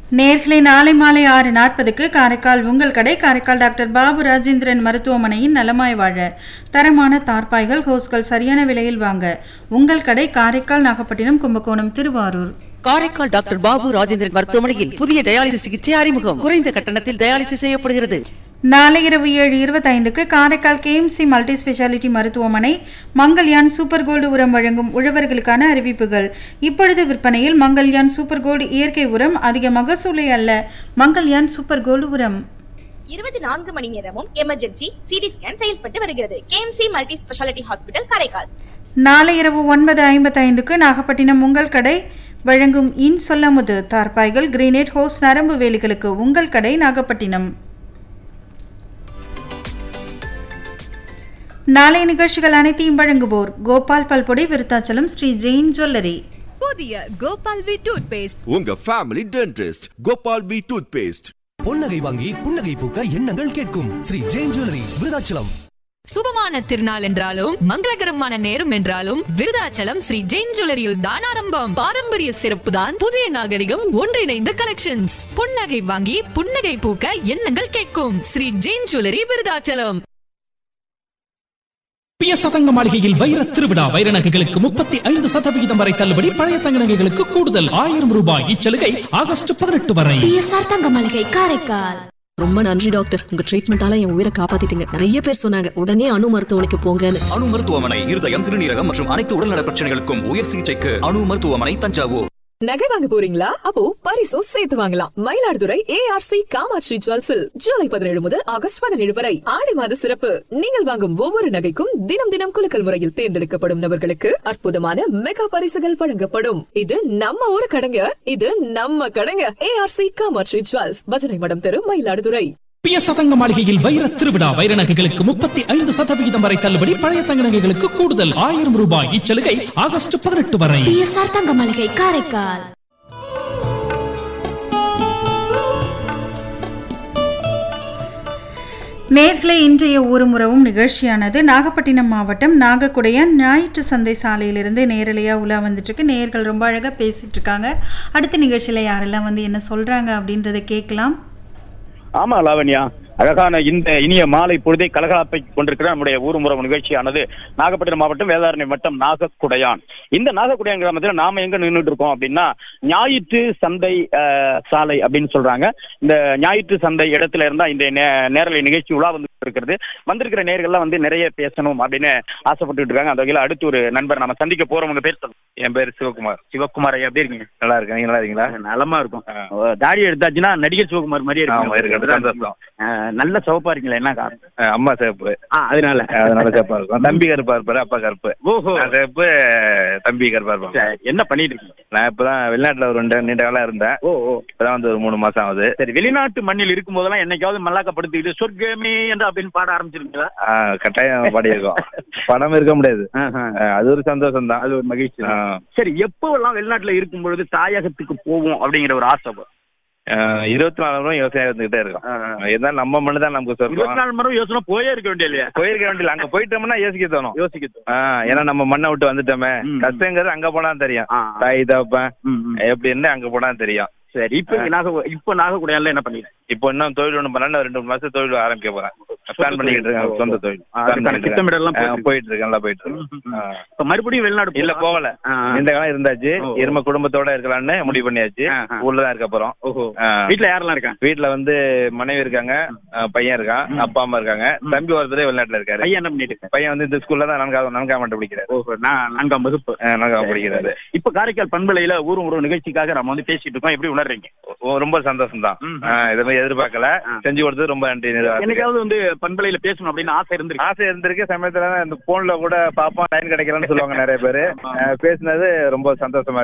நேர்களை நாளை மாலை ஆறு நாற்பதுக்கு காரைக்கால் உங்கள் கடை காரைக்கால் டாக்டர் பாபு ராஜேந்திரன் மருத்துவமனையின் நலமாய் வாழ தரமான தார்பாய்கள் ஹோஸ்கள் சரியான விலையில் வாங்க உங்கள் கடை காரைக்கால் நாகப்பட்டினம் கும்பகோணம் திருவாரூர் காரைக்கால் டாக்டர் பாபு ராஜேந்திரன் மருத்துவமனையில் புதிய டயாலிசிஸ் சிகிச்சை அறிமுகம் குறைந்த கட்டணத்தில் டயாலிசிஸ் செய்யப்படுகிறது நாளை இரவு ஏழு இருபத்தைந்துக்கு காரைக்கால் கேஎம்சி மல்டி ஸ்பெஷாலிட்டி மருத்துவமனை மங்கல்யான் சூப்பர் கோல்டு உரம் வழங்கும் உழவர்களுக்கான அறிவிப்புகள் இப்பொழுது விற்பனையில் மங்கல்யான் சூப்பர் கோல்டு இயற்கை உரம் அதிக மகசூலை அல்ல மங்கல்யான் சூப்பர் கோல்டு உரம் இருபத்தி நான்கு மணி நேரமும் எமர்ஜென்சி சிடி ஸ்கேன் செயல்பட்டு வருகிறது KMC multi speciality hospital Karaikal நாளை இரவு ஒன்பது ஐம்பத்தைந்துக்கு நாகப்பட்டினம் உங்கள் கடை வழங்கும் இன் சொல்லமுது தார்பாய்கள் கிரீனேட் ஹோஸ் நரம்பு வேலிகளுக்கு உங்கள் கடை நாகப்பட்டினம் நாளைய நிகழ்ச்சிகள் அனைத்தையும் வழங்குவோர் கோபால் பல்பொடி விருத்தாச்சலம் ஸ்ரீ ஜெயின் ஜுவல்லரி புதிய கோபால் வி டூத் பேஸ்ட் உங்க ஃபேமிலி டென்டிஸ்ட் கோபால் பி டூத் பேஸ்ட் பொன்னகை வாங்கி புன்னகை பூக்க எண்ணங்கள் கேட்கும் ஸ்ரீ ஜெயின் ஜுவல்லரி விருதாச்சலம் சுபமான திருநாள் என்றாலும் மங்களகரமான நேரம் என்றாலும் விருதாச்சலம் ஸ்ரீ ஜெயின் ஜுவல்லரியில் தான் ஆரம்பம் பாரம்பரிய சிறப்பு தான் புதிய நாகரிகம் ஒன்றிணைந்த கலெக்ஷன்ஸ் புன்னகை வாங்கி புன்னகை பூக்க எண்ணங்கள் கேட்கும் ஸ்ரீ ஜெயின் ஜுவல்லரி விருதாச்சலம் பிய சதங்க மாளிகையில் வைர திருவிழா வைர நகைகளுக்கு முப்பத்தி ஐந்து சதவிகிதம் வரை தள்ளுபடி பழைய தங்க நகைகளுக்கு கூடுதல் ஆயிரம் ரூபாய் இச்சலுகை ஆகஸ்ட் பதினெட்டு வரை பிஎஸ்ஆர் தங்க மளிகை காரைக்கால் ரொம்ப நன்றி டாக்டர் உங்க ட்ரீட்மெண்டால என் உயிரை காப்பாத்திட்டீங்க நிறைய பேர் சொன்னாங்க உடனே அணு மருத்துவமனைக்கு போங்கன்னு அணு மருத்துவமனை இருதயம் சிறுநீரகம் மற்றும் அனைத்து உடல்நல பிரச்சனைகளுக்கும் உயர் சிகிச்சைக்கு அணு மருத்துவமனை தஞ்சாவூர் நகை வாங்க போறீங்களா அப்போ பரிசும் சேர்த்து வாங்கலாம் மயிலாடுதுறை ஏஆர்சி காமாட்சி ஜுவல்ஸில் ஜூலை பதினேழு முதல் ஆகஸ்ட் பதினேழு வரை ஆடி மாத சிறப்பு நீங்கள் வாங்கும் ஒவ்வொரு நகைக்கும் தினம் தினம் குலுக்கல் முறையில் தேர்ந்தெடுக்கப்படும் நபர்களுக்கு அற்புதமான மெகா பரிசுகள் வழங்கப்படும் இது நம்ம ஊரு கடைங்க இது நம்ம கடைங்க ஏஆர்சி காமாட்சி ஜுவல்ஸ் பஜனை மடம் தெரு மயிலாடுதுறை பிய சதங்க மாளிகையில் வைர திருவிழா வைர நகைகளுக்கு முப்பத்தி ஐந்து சதவிகிதம் வரை தள்ளுபடி பழைய தங்க நகைகளுக்கு கூடுதல் ஆயிரம் ரூபாய் இச்சலுகை ஆகஸ்ட் பதினெட்டு வரை பிஎஸ்ஆர் தங்க மளிகை காரைக்கால் நேர்களை இன்றைய ஊருமுறவும் நிகழ்ச்சியானது நாகப்பட்டினம் மாவட்டம் நாகக்குடையான் ஞாயிற்று சந்தை சாலையிலிருந்து நேரலையாக உலா வந்துட்டுருக்கு நேர்கள் ரொம்ப அழகாக பேசிட்டு இருக்காங்க அடுத்த நிகழ்ச்சியில் யாரெல்லாம் வந்து என்ன சொல்கிறாங்க அப்படின்றத கேட்கலாம் ஆமா லாவண்யா அழகான இந்த இனிய மாலை பொழுதை கலகலாப்பை கொண்டிருக்கிற நம்முடைய ஊர்முறை நிகழ்ச்சியானது நாகப்பட்டினம் மாவட்டம் வேதாரண்யம் வட்டம் நாகக்குடையான் இந்த நாகக்குடையான் கிராமத்தில் நாம எங்க நின்றுட்டு இருக்கோம் அப்படின்னா ஞாயிற்று சந்தை அஹ், சாலை அப்படின்னு சொல்றாங்க இந்த ஞாயிற்று சந்தை இடத்துல இருந்தா இந்த நே- நேரலை நிகழ்ச்சி உலா வந்து இருக்கிறது வந்திருக்கிற நேர்கள்லாம் வந்து நிறைய பேசணும் அப்படின்னு ஆசைப்பட்டு இருக்காங்க அந்த வகையில் அடுத்து ஒரு நண்பர் நம்ம சந்திக்க போறவங்க பேர் சொல்லுங்க என் பேர் சிவகுமார் சிவகுமார் ஐயா எப்படி இருக்கீங்க நல்லா இருக்கேன் நீங்க நல்லா இருக்கீங்களா நலமா இருக்கும் தாடி எடுத்தாச்சுன்னா நடிகர் சிவகுமார் மாதிரியே ஆமா, இருக்கிறது சந்தோஷம். அஹ், நல்ல சிவப்பா இருக்கீங்களா என்ன காரணம் அம்மா சேப்பு ஆ அதனால அதனால சேப்பா இருக்கும் தம்பி கருப்பா இருப்பாரு அப்பா கருப்பு ஓஹோ நான் சேப்பு தம்பி கருப்பா இருப்பாங்க சரி, என்ன பண்ணிட்டு இருக்கீங்க நான் இப்பதான் வெளிநாட்டுல ஒரு ரெண்டு நீண்ட காலம் இருந்தேன் ஓ ஓ இப்பதான் வந்து ஒரு மூணு மாசம் ஆகுது சரி வெளிநாட்டு மண்ணில் இருக்கும் போதெல்லாம் என்னைக்காவது மல்லாக்கப்படுத்திக்கிட்டு சொர்க்கமே என்று அப்படின்னு பாட ஆரம்பிச்சிருக்கீங்களா ஆஹ் கட்டாயம் பாடியிருக்கோம் படம் இருக்க முடியாது ஆஹா. ஆஹ் அது ஒரு சந்தோஷம் தான் அது ஒரு மகிழ்ச்சி தான். சரி எப்பவெல்லாம் வெளிநாட்டுல இருக்கும் பொழுது தாயகத்துக்கு போவோம் அப்படிங்கிற ஒரு ஆசை வரும். இருபத்தி நாலு மணி யோசனை இருந்துகிட்டே இருக்கும் இருந்தாலும் நம்ம மண்ணு தான் நமக்கு இருபத்தி சொல்றோம் நாலு மணி யோசனை போயே இருக்க வேண்டிய இல்லையா போயிருக்க வேண்டியது அங்க போயிட்டோம்னா யோசிக்க தோணும் யோசிக்க தோணும். ஆஹ் ஏன்னா நம்ம மண்ணை விட்டு வந்துட்டோமே ம். கஷ்டங்கிறது அங்க போனா தெரியும் ஆ, ஆ. தாய் தகப்பன் ம், ம். எப்படி இருந்து அங்க போனா தெரியும் சரி இப்ப நாக இப்ப நாகக்குடையான்ல என்ன பண்ணிட்டு இப்போ இன்னும் தொழில் ஒண்ணு பண்ணா ரெண்டு மூணு மாசம் தொழில் ஆரம்பிக்க போறேன் பிளான் பண்ணிக்கிட்டு இருக்கேன் சொந்த தொழில் ஆ, அதுக்கான திட்டமிடல்லாம் போயிட்டு இருக்கு. போயிட்டு இருக்கு நல்லா போயிட்டு இருக்கு ஆ. இப்ப மறுபடியும் வெளிநாடு இல்ல போவா? போகல ஆ, ஆ. இந்த காலம் இருந்தாச்சு ஓ. இரும குடும்பத்தோட இருக்கலாம்னு முடிவு பண்ணியாச்சு ஆ, ஆ. ஊர்ல தான் இருக்க போறோம் ஓஹோ ஆ. வீட்டுல யாரெல்லாம் இருக்காங்க வீட்டுல வந்து மனைவி இருக்காங்க ஆ, பையன் இருக்கான் அப்பா அம்மா இருக்காங்க தம்பி ஒருத்தரே வெளிநாட்டுல இருக்காரு பையன் என்ன பண்ணிட்டு இருக்காங்க பையன் வந்து இந்த ஸ்கூல்ல தான் நான்காவது நான்காம் ஆண்டு படிக்கிறாரு ஓஹோ நான் நான்காம் வகுப்பு ஆ, நான்காம் படிக்கிறாரு இப்ப காரைக்கால் பண்பலையில ஊரும் ஒரு நிகழ்ச்சிக்காக நம்ம வந்து பேசிட்டு இருக்கோம் எப்படி உணர்றீங்க ஓ, ரொம்ப சந்தோஷம் தான் ம். இதை மாதிரி எதிர்பார்க்கல ஆ. செஞ்சு கொடுத்தது ரொம்ப நன்றி என்னைக்காவது வந்து பண்பலையில பேசணும் அப்படின்னு ஆசை இருந்திருக்கு ஆசை இருந்திருக்கு சமயத்துல இந்த போன்ல கூட பாப்போம் லைன் கிடைக்கலன்னு சொல்லுவாங்க நிறைய பேரு ஆமா. அஹ் பேசுனது ரொம்ப சந்தோஷமா இருக்கு